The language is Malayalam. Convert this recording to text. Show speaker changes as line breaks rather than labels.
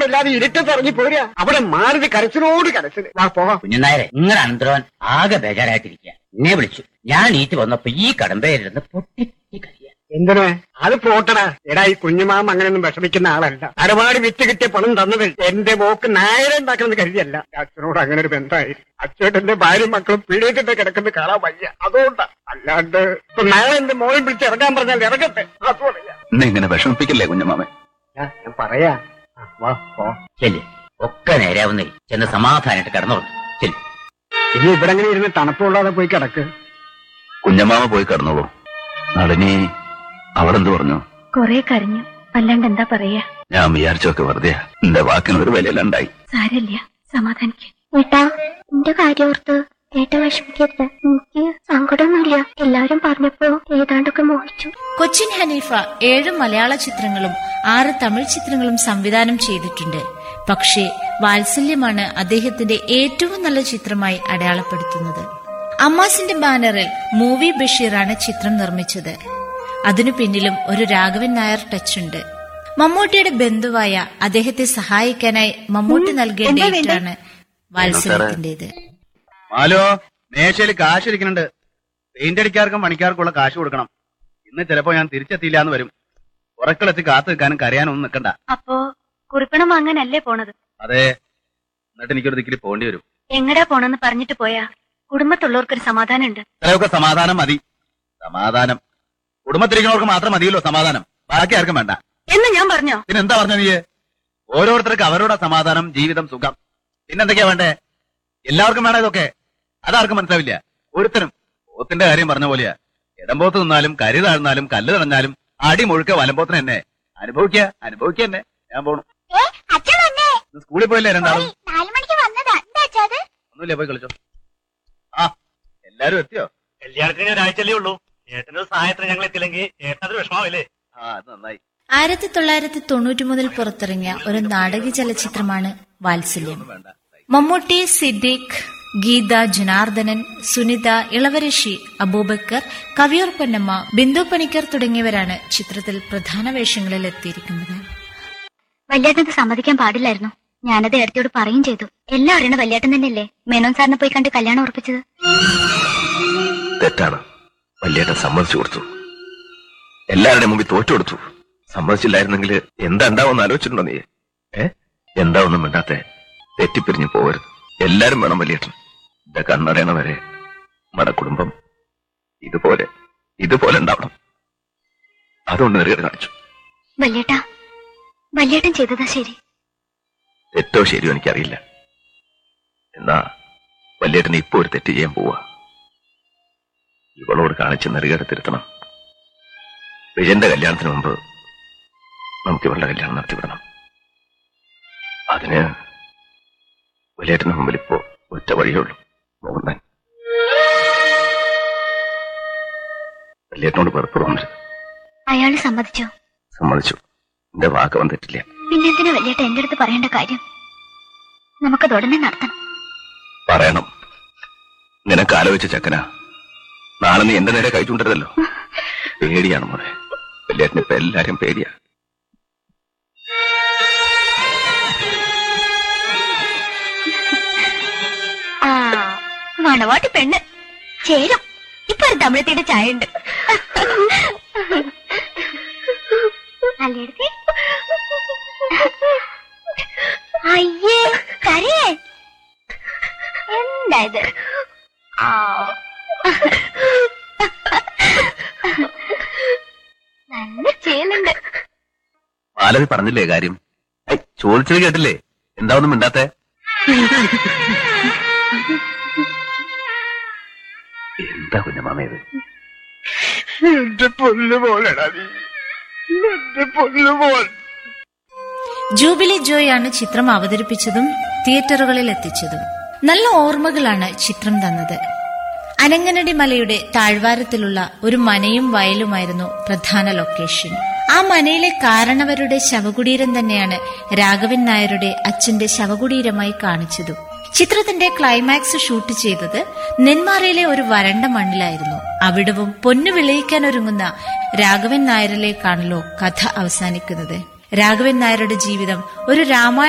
കൂടില്ലാതെ ഇരുട്ടത്ത് ഇറങ്ങി പോരുക അവിടെ മാരുതി കരച്ചിലോട് കരച്ചില് വാ പോവാം
കുഞ്ഞുനായരെ നിങ്ങളുടെ അനന്തരവൻ ആകെ ബേജാറായിട്ടിരിക്കുക എന്നെ വിളിച്ചു ഞാൻ നീറ്റ് വന്നപ്പോ ഈ കടമ്പയിലിരുന്ന് പൊട്ടി കഴിയ
എന്തിന് അത് പോട്ടടാ എടാ ഈ കുഞ്ഞുമാമ അങ്ങനെയൊന്നും വിഷമിക്കുന്ന ആളല്ല ഒരുപാട് വിറ്റ് കിട്ടിയ പണം തന്നത് എന്റെ മോക്ക് നായരെ ഉണ്ടാക്കണമെന്ന് കരുതിയല്ല അച്ഛനോട് അങ്ങനെ ഒരു ബന്ധമായി അച്ഛേട്ടന്റെ ഭാര്യയും മക്കളും പീഡിയിട്ടിട്ട് കിടക്കുന്നത് കാണാൻ വയ്യ അതുകൊണ്ടാ അല്ലാണ്ട് ഇപ്പൊ നാളെ എന്റെ മോളിൽ പിടിച്ച് ഇറങ്ങാൻ പറഞ്ഞാൽ ഇറങ്ങട്ടെ അതുകൊണ്ടല്ല
എന്നെ ഇങ്ങനെ വിഷമിപ്പിക്കല്ലേ കുഞ്ഞമാമൻ
ഞാൻ പറയാ ആ, വാ പോ
ചെല്ല് ഒക്കെ നേരാവുന്നേ ചെന്ന് സമാധാനമായിട്ട് കിടന്നോളൂ ചെല്ല്
ഇനി ഇവിടെ അങ്ങനെ ഇരുന്ന് തണുപ്പുള്ളാതെ പോയി കിടക്ക്
കുഞ്ഞമാമ പോയി കിടന്നോളൂ നളിനി അവളെന്ത് പറഞ്ഞു
കൊറേ കരഞ്ഞു അല്ലാണ്ട് എന്താ പറയാ
ഞാൻ വിചാരിച്ചൊക്കെ വെറുതെ എന്റെ വാക്കിന് ഒരു വിലയിലുണ്ടായി
സാരല്ല സമാധാനിക്ക ഏട്ടാ എന്റെ കാര്യം ഓർത്ത് ഏട്ട വിഷമിക്കരുത് എനിക്ക് സങ്കടമൊന്നുമില്ല എല്ലാവരും പറഞ്ഞപ്പോ ഏതാണ്ടൊക്കെ മോഹിച്ചു
കൊച്ചിൻ ഹനീഫ ഏഴ് മലയാള ചിത്രങ്ങളും ആറ് തമിഴ് ചിത്രങ്ങളും സംവിധാനം ചെയ്തിട്ടുണ്ട് പക്ഷേ വാത്സല്യമാണ് അദ്ദേഹത്തിന്റെ ഏറ്റവും നല്ല ചിത്രമായി അടയാളപ്പെടുത്തുന്നത് അമ്മാസിന്റെ ബാനറിൽ മൂവി ബഷീറാണ് ചിത്രം നിർമ്മിച്ചത് അതിനു പിന്നിലും ഒരു രാഘവൻ നായർ ടച്ച് ഉണ്ട് മമ്മൂട്ടിയുടെ ബന്ധുവായ അദ്ദേഹത്തെ സഹായിക്കാനായി മമ്മൂട്ടി നൽകിയ ഡേറ്റാണ് വാത്സല്യത്തിന്റേത്
ഹലോ മേശയിൽ കാശ് ഇരിക്കുന്നുണ്ട് പെയിന്റ് അടിക്കാർക്കും പണിക്കാർക്കുള്ള കാശ് കൊടുക്കണം ഇന്ന് ചിലപ്പോ ഞാൻ തിരിച്ചെത്തിയില്ല എന്ന് വരും ഉറക്കളെത്തി കാത്തു നിൽക്കാനും കരയാനും ഒന്നും നിൽക്കണ്ട
അപ്പോ കുറിപ്പണം വാങ്ങാനല്ലേ പോണത്
അതെ എന്നിട്ട് എനിക്കൊരു ദിക്കിൽ പോണ്ടി വരും
എങ്ങടാ പോണെന്ന് പറഞ്ഞിട്ട് പോയാ കുടുംബത്തുള്ളവർക്കൊരു സമാധാനം ഉണ്ട്
ചിലവൊക്കെ സമാധാനം മതി സമാധാനം കുടുംബത്തിരിക്കുന്നവർക്ക് മാത്രം മതിയല്ലോ സമാധാനം ബാക്കി ആർക്കും വേണ്ട
എന്ന് ഞാൻ പറഞ്ഞോ
പിന്നെ എന്താ പറഞ്ഞ നീ ഓരോരുത്തർക്ക് അവരുടെ സമാധാനം ജീവിതം സുഖം പിന്നെന്തൊക്കെയാ വേണ്ടേ എല്ലാവർക്കും വേണം ഇതൊക്കെ അതാർക്കും മനസ്സിലാവില്ല ഒരുത്തനും പോത്തിന്റെ കാര്യം പറഞ്ഞ പോലെയാ ഇടമ്പോത്ത് നിന്നാലും കരി താഴ്ന്നാലും കല്ല് തടഞ്ഞാലും അടി മുഴുക്ക വലമ്പോത്തിന് തന്നെ അനുഭവിക്കുക അനുഭവിക്കുക തന്നെ ഞാൻ പോണു ഇന്ന് സ്കൂളിൽ പോയില്ലേ രണ്ടാളും ഒന്നുമില്ല പോയി കളിച്ചോ ആ എല്ലാരും എത്തിയോ
കല്യാണത്തിന് ഒരാഴ്ചയല്ലേ ഉള്ളൂ ഏട്ടനൊരു സഹായത്തിന് ഞങ്ങൾ എത്തില്ലെങ്കിൽ ഏട്ടനത് വിഷമാവില്ലേ
ആ അത് നന്നായി
ആയിരത്തി തൊള്ളായിരത്തി തൊണ്ണൂറ്റി മൂന്നിൽ പുറത്തിറങ്ങിയ ഒരു നാടക ചലച്ചിത്രമാണ് വാത്സല്യം മമ്മൂട്ടി സിദ്ദീഖ് ഗീത ജനാർദ്ദനൻ സുനിത ഇളവരശി അബൂബക്കർ കവിയൂർ പൊന്നമ്മ ബിന്ദു പണിക്കർ തുടങ്ങിയവരാണ് ചിത്രത്തിൽ പ്രധാന വേഷങ്ങളിൽ എത്തിയിരിക്കുന്നത്
വല്യേട്ടനത് സമ്മതിക്കാൻ പാടില്ലായിരുന്നു ഞാനത് ഏടത്തിയോട് പറയും ചെയ്തു എല്ലാം അറിയണ വല്യേട്ടൻ തന്നെയല്ലേ മേനോൻ സാറിനെ പോയി കണ്ട് കല്യാണം ഉറപ്പിച്ചത്
തെറ്റാണ് വല്യേട്ടൻ സമ്മതിച്ചു കൊടുത്തു എല്ലാവരുടെയും മുമ്പിൽ തോറ്റു കൊടുത്തു സമ്മതിച്ചില്ലായിരുന്നെങ്കിൽ എന്താ ഉണ്ടാവുമെന്ന് ആലോചിച്ചിട്ടുണ്ടോ നീ ഏ എന്താ ഒന്നും മിണ്ടാത്തെ തെറ്റിപ്പിരിഞ്ഞു പോകരുത് എല്ലാരും വേണം വല്യേട്ടൻ എന്റെ കണ്ണടയണ വരെ നമ്മുടെ കുടുംബം ഇതുപോലെ ഇതുപോലെ ഉണ്ടാവണം അതുകൊണ്ട് നെറുകേട് കാണിച്ചു
വല്യേട്ടാ വല്യേട്ടൻ ചെയ്തതാ ശരി
തെറ്റോ ശരിയോ എനിക്കറിയില്ല എന്നാ വല്യേട്ടന് ഇപ്പൊ ഒരു തെറ്റ് ചെയ്യാൻ പോവാ ഇവളോട് കാണിച്ച് നെറുകേട് തിരുത്തണം വിജയന്റെ കല്യാണത്തിന് മുമ്പ് നമുക്ക് ഇവളുടെ കല്യാണം നടത്തിവിടണം അതിന് വലിയേട്ടന് മുമ്പിൽ ഇപ്പോ ഒറ്റ വഴിയേ ഉള്ളൂ മോഹൻദാൻ വലിയേട്ടനോട് വെറുപ്പ് തോന്നരുത്
അയാള് സമ്മതിച്ചോ
സമ്മതിച്ചു എന്റെ വാക്ക് വന്നിട്ടില്ല
പിന്നെന്തിനാ വല്യേട്ട എന്റെ അടുത്ത് പറയേണ്ട കാര്യം നമുക്കത് ഉടനെ നടത്തണം
പറയണം നിനക്ക് ആലോചിച്ച ചക്കന നാളെ നീ എന്റെ നേരെ കൈ ചൂണ്ടരുതല്ലോ പേടിയാണ് മോനെ വലിയേട്ടന് ഇപ്പൊ എല്ലാരും പേടിയാ
ആ മണവാട്ടി പെണ്ണ് ചേരും ഇപ്പൊ ഒരു തമിഴത്തിന്റെ ചായ ഉണ്ട് അല്ലേടത്തി അയ്യേ കരയേ എന്താ ഇത് ആ നല്ല ചേലുണ്ട്
മാലവി പറഞ്ഞില്ലേ കാര്യം ഐ, ചോദിച്ചത് കേട്ടില്ലേ എന്താ ഒന്നും മിണ്ടാത്തെ എന്താ കുഞ്ഞമാമ ഇത്
എന്റെ പൊന്നു പോലെടാ നീ എന്റെ പൊന്നു പോൽ
ജൂബിലി ജോയ് ആണ് ചിത്രം അവതരിപ്പിച്ചതും തിയേറ്ററുകളിൽ എത്തിച്ചതും നല്ല ഓർമ്മകളാണ് ചിത്രം തന്നത് അനങ്ങനടി മലയുടെ താഴ്വാരത്തിലുള്ള ഒരു മനയും വയലുമായിരുന്നു പ്രധാന ലൊക്കേഷൻ ആ മനയിലെ കാരണവരുടെ ശവകുടീരം തന്നെയാണ് രാഘവൻ നായരുടെ അച്ഛന്റെ ശവകുടീരമായി കാണിച്ചതും ചിത്രത്തിന്റെ ക്ലൈമാക്സ് ഷൂട്ട് ചെയ്തത് നെന്മാറയിലെ ഒരു വരണ്ട മണ്ണിലായിരുന്നു അവിടവും പൊന്നു വിളയിക്കാൻ ഒരുങ്ങുന്ന രാഘവൻ നായരിലേക്കാണല്ലോ കഥ അവസാനിക്കുന്നത് രാഘവൻ നായരുടെ ജീവിതം ഒരു രാമായണ